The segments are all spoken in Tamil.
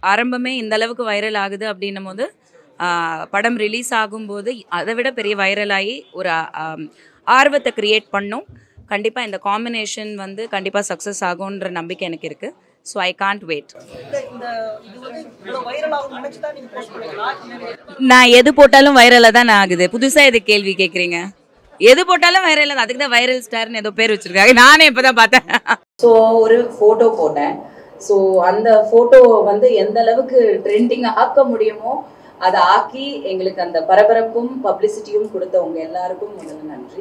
ஆரம்பமே இந்த அளவுக்கு வைரல் ஆகுது அப்படின்னும் போது ஆஹ், படம் ரிலீஸ் ஆகும்போது அதை விட பெரிய வைரல் ஆகி ஒரு ஆம், ஆர்வத்தை க்ரியேட் பண்ணும் கண்டிப்பாக இந்த காம்பினேஷன் வந்து கண்டிப்பாக சக்ஸஸ் ஆகுன்ற நம்பிக்கை எனக்கு இருக்குது ஸோ ஐ காண்ட் வெயிட் இந்த இந்த இது வந்து இவ்வளோ வைரல் ஆகும் நினைச்சு தான் நீங்க போஸ்ட் பண்ணீங்களா இல்லை நான் எது போட்டாலும் வைரலாக தான் ஆகுது புதுசாக எது கேள்வி கேட்குறீங்க எது போட்டாலும் வைரல் தான் அதுக்கு தான் வைரல் ஸ்டார்னு ஏதோ பேர் வச்சிருக்காங்க நானே இப்போ தான் பார்த்தேன் ஸோ ஒரு ஃபோட்டோ போட்டேன் ஸோ அந்த ஃபோட்டோ வந்து எந்த அளவுக்கு ட்ரெண்டிங் ஆக்க முடியுமோ அதை ஆக்கி எங்களுக்கு அந்த பரபரப்பும் பப்ளிசிட்டியும் கொடுத்தவங்க எல்லாருக்கும் முதல்ல நன்றி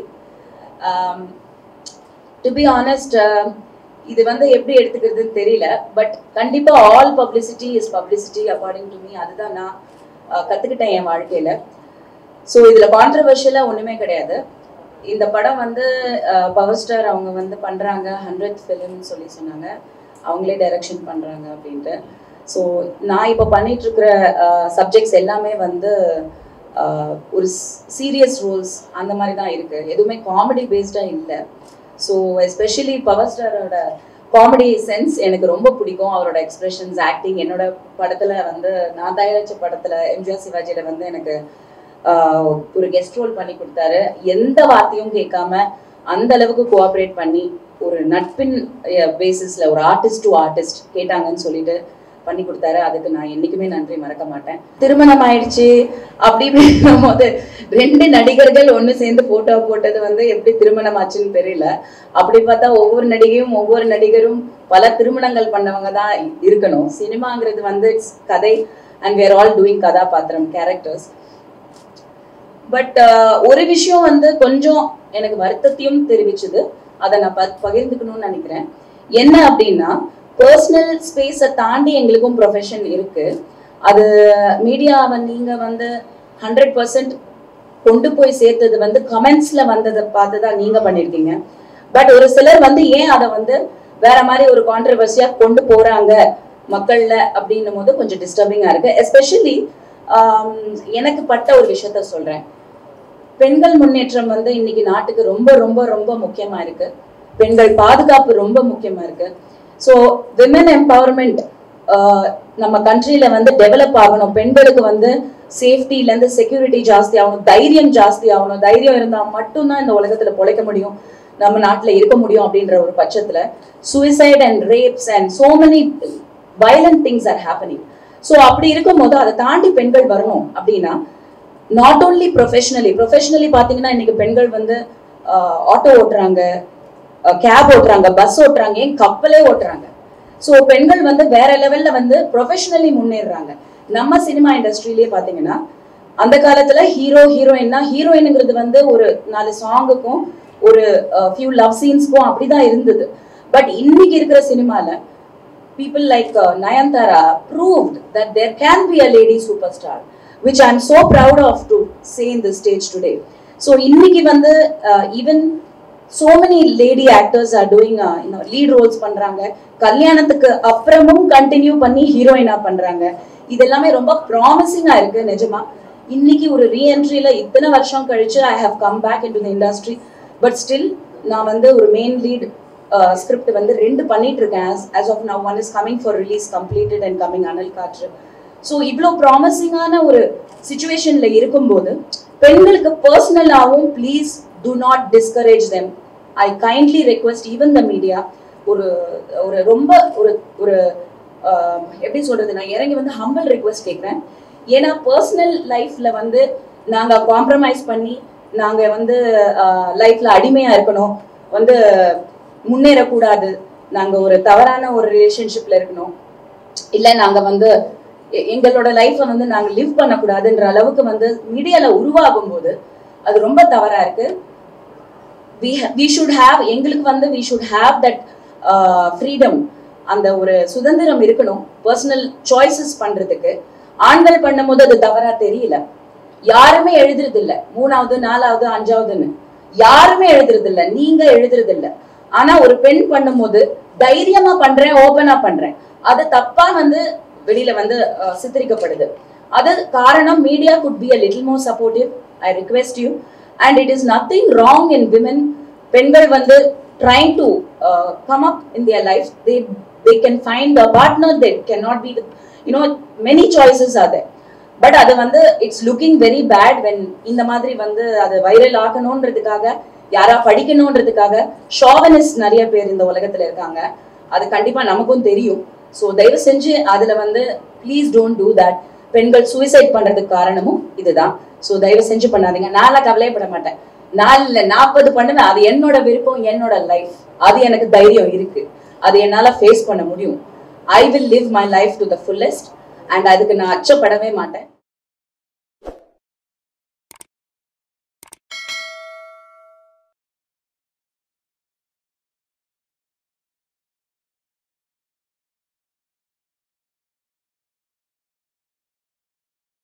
டு பி ஆனஸ்ட் இது வந்து எப்படி எடுத்துக்கிறதுன்னு தெரியல பட் கண்டிப்பாக all publicity is publicity according to me அதுதான் நான் uh, கத்துக்கிட்டேன் என் வாழ்க்கையில ஸோ இதில் கான்ட்ரவர்ஷியலாக ஒன்றுமே கிடையாது இந்த படம் வந்து பவர் ஸ்டார் அவங்க வந்து பண்ணுறாங்க ஹண்ட்ரட் ஃபிலிம்னு சொல்லி சொன்னாங்க அவங்களே டைரக்ஷன் பண்ணுறாங்க அப்படின்ட்டு ஸோ நான் இப்போ பண்ணிட்டு இருக்கிற சப்ஜெக்ட்ஸ் எல்லாமே வந்து ஆஹ், ஒரு சீரியஸ் ரோல்ஸ் அந்த மாதிரி தான் இருக்கு எதுவுமே காமெடி பேஸ்டாக இல்லை ஸோ எஸ்பெஷலி பவர் ஸ்டாரோட காமெடி சென்ஸ் எனக்கு ரொம்ப பிடிக்கும் அவரோட எக்ஸ்பிரஷன்ஸ் ஆக்டிங் என்னோட படத்தில் வந்து நான் தயாரித்த படத்தில் எம்ஜிஆர் சிவாஜியில வந்து எனக்கு ஆஹ், ஒரு கெஸ்ட் ரோல் பண்ணி கொடுத்தாரு எந்த வார்த்தையும் கேட்காம அந்த அளவுக்கு கோஆப்ரேட் பண்ணி ஒரு நட்பின் பேசிஸ்ல ஒரு ஆர்டிஸ்ட் டு ஆர்டிஸ்ட் கேட்டாங்கன்னு சொல்லிட்டு பண்ணி கொடுத்தாரு அதுக்கு நான் என்னைக்குமே நன்றி மறக்க மாட்டேன் திருமணம் ஆயிடுச்சு அப்படி இப்படின்னும் போது ரெண்டு நடிகர்கள் ஒன்று சேர்ந்து போட்டோ போட்டது வந்து எப்படி திருமணம் ஆச்சுன்னு தெரியல அப்படி பார்த்தா ஒவ்வொரு நடிகையும் ஒவ்வொரு நடிகரும் பல திருமணங்கள் பண்ணவங்க தான் இருக்கணும் சினிமாங்கிறது வந்து it's கதை அண்ட் வேர் ஆல் டூயிங் கதாபாத்திரம் கேரக்டர்ஸ் பட் ஒரு விஷயம் வந்து கொஞ்சம் எனக்கு வருத்தத்தையும் தெரிவிச்சது அதை நான் ப- பகிர்ந்துக்கணும்னு நினைக்கிறேன் என்ன அப்படின்னா பர்சனல் ஸ்பேஸை தாண்டி எங்களுக்கும் ப்ரொஃபஷன் இருக்கு அது மீடியாவை நீங்க வந்து ஹண்ட்ரட் பர்சன்ட் கொண்டு போய் சேர்த்தது வந்து கமெண்ட்ஸ்ல வந்ததை பார்த்து தான் நீங்க பண்ணிருக்கீங்க பட் ஒரு சிலர் வந்து ஏன் அதை வந்து வேற மாதிரி ஒரு கான்ட்ரவர்சியா கொண்டு போறாங்க மக்கள்ல அப்படின்னும் போது கொஞ்சம் டிஸ்டர்பிங்கா இருக்கு எஸ்பெஷலி எனக்கு பட்ட ஒரு விஷயத்த சொல்றேன் பெண்கள் முன்னேற்றம் வந்து இன்னைக்கு நாட்டுக்கு ரொம்ப ரொம்ப ரொம்ப முக்கியமா இருக்கு பெண்கள் பாதுகாப்பு ரொம்ப முக்கியமா இருக்கு ஸோ விமன் எம்பவர்மெண்ட் நம்ம கண்ட்ரியில வந்து டெவலப் ஆகணும் பெண்களுக்கு வந்து சேஃப்டில இருந்து செக்யூரிட்டி ஜாஸ்தி ஆகணும் தைரியம் ஜாஸ்தி ஆகணும் தைரியம் இருந்தா மட்டும்தான் இந்த உலகத்துல பொழைக்க முடியும் நம்ம நாட்டுல இருக்க முடியும் அப்படின்ற ஒரு பட்சத்துல suicide and rapes and so many violent things are happening so அப்படி இருக்கும்போது அதை தாண்டி பெண்கள் வரணும் அப்படின்னா நாட் ஓன்லி ப்ரொஃபஷனலி ப்ரொஃபஷனலி பார்த்தீங்கன்னா இன்னைக்கு பெண்கள் வந்து ஆட்டோ ஓட்டுறாங்க கேப் ஓட்டுறாங்க பஸ் ஓட்டுறாங்க ஏன் கப்பலே ஓட்டுறாங்க ஸோ பெண்கள் வந்து வேற லெவல்ல வந்து ப்ரொஃபஷனலி முன்னேறுறாங்க நம்ம சினிமா இண்டஸ்ட்ரியிலேயே பார்த்தீங்கன்னா அந்த காலத்துல ஹீரோ ஹீரோயின்னா ஹீரோயினுங்கிறது வந்து ஒரு நாலு சாங்குக்கும் ஒரு ஃபியூ லவ் சீன்ஸ்க்கும் அப்படிதான் இருந்தது பட் இன்னைக்கு இருக்கிற சினிமால people like uh, Nayantara proved that there can be a lady superstar, which I'm so proud of to say in the stage today. So, இன்னைக்கு வந்து uh, even so many lady actors are doing uh, you know, lead roles பண்றாங்க கல்யாணத்துக்கு அப்புறமும் கண்டினியூ பண்ணி ஹீரோயினா பண்றாங்க இது எல்லாமே ரொம்ப ப்ராமிசிங்கா இருக்கு நிஜமா இன்னைக்கு ஒரு ரீஎன்ட்ரியில இத்தனை வருஷம் கழிச்சு I have come back into the industry but still நான் வந்து ஒரு மெயின் லீட் ஸ்கிரிப்ட் வந்து ரெண்டு பண்ணிட்டு இருக்கேன் as of now one is coming for release completed and coming Anal Kaatru so இவ்வளோ ப்ராமிசிங்கான ஒரு சுச்சுவேஷன்ல இருக்கும்போது பெண்களுக்கு பர்சனலாகவும் please do not discourage them I kindly request even the media ஒரு ஒரு ரொம்ப ஒரு ஒரு ஆஹ், எப்படி சொல்றது நான் இறங்கி வந்து ஹம்பிள் ரெக்வெஸ்ட் கேட்குறேன் ஏன்னா பர்சனல் லைஃப்ல வந்து நாங்க காம்ப்ரமைஸ் பண்ணி நாங்க வந்து லைஃப்ல அடிமையா இருக்கணும் வந்து முன்னேறக்கூடாது நாங்க ஒரு தவறான ஒரு ரிலேஷன்ஷிப்ல இருக்கணும் இல்ல நாங்க வந்து எ- எங்களோட லைஃப்பை வந்து நாங்க லிவ் பண்ணக்கூடாதுன்ற அளவுக்கு வந்து மீடியால உருவாகும் போது அது ரொம்ப தவறா இருக்கு we ha- we should have எங்களுக்கு வந்து we should have that freedom அந்த ஒரு சுதந்திரம் இருக்கணும் பர்சனல் சாய்ஸஸ் பண்றதுக்கு ஆண்கள் பண்ணும்போது அது தவறா தெரியல யாருமே எழுதுறது இல்ல மூணாவது நாலாவது அஞ்சாவதுன்னு யாருமே எழுதுறது இல்ல நீங்க எழுதுறது இல்ல ஆனா ஒரு பெண் பண்ணும்போது தைரியமா பண்றேன் ஓபனா பண்றேன் அது தப்பா வந்து வெளியில வந்து அஹ், சித்தரிக்கப்படுது அது காரணம் media could be a little more supportive I request you and it is nothing wrong in women பெண்கள் வந்து trying to uh, come up in their life they they can find a partner they cannot be with you know many choices அது பட் அது வந்து it's looking very bad when இந்த மாதிரி வந்து அது வைரல் ஆக்கணுன்றதுக்காக யாரா படிக்கணுன்றதுக்காக ஷாவனிஸ்ட் நிறைய பேர் இந்த உலகத்துல இருக்காங்க அது கண்டிப்பா நமக்கும் தெரியும் ஸோ தயவு செஞ்சு அதுல வந்து ப்ளீஸ் டோன்ட் டூ தட் பெண்கள் சூசைட் பண்றதுக்கு காரணமும் இதுதான் ஸோ தயவு செஞ்சு பண்ணாதீங்க நான்லாம் கவலையப்பட மாட்டேன் நாலுல நாற்பது பண்ணுவேன் அது என்னோட விருப்பம் என்னோட லைஃப் அது எனக்கு தைரியம் இருக்கு அது என்னால ஃபேஸ் பண்ண முடியும் I will live my life to the fullest and அதுக்கு நான் அச்சப்படவே மாட்டேன்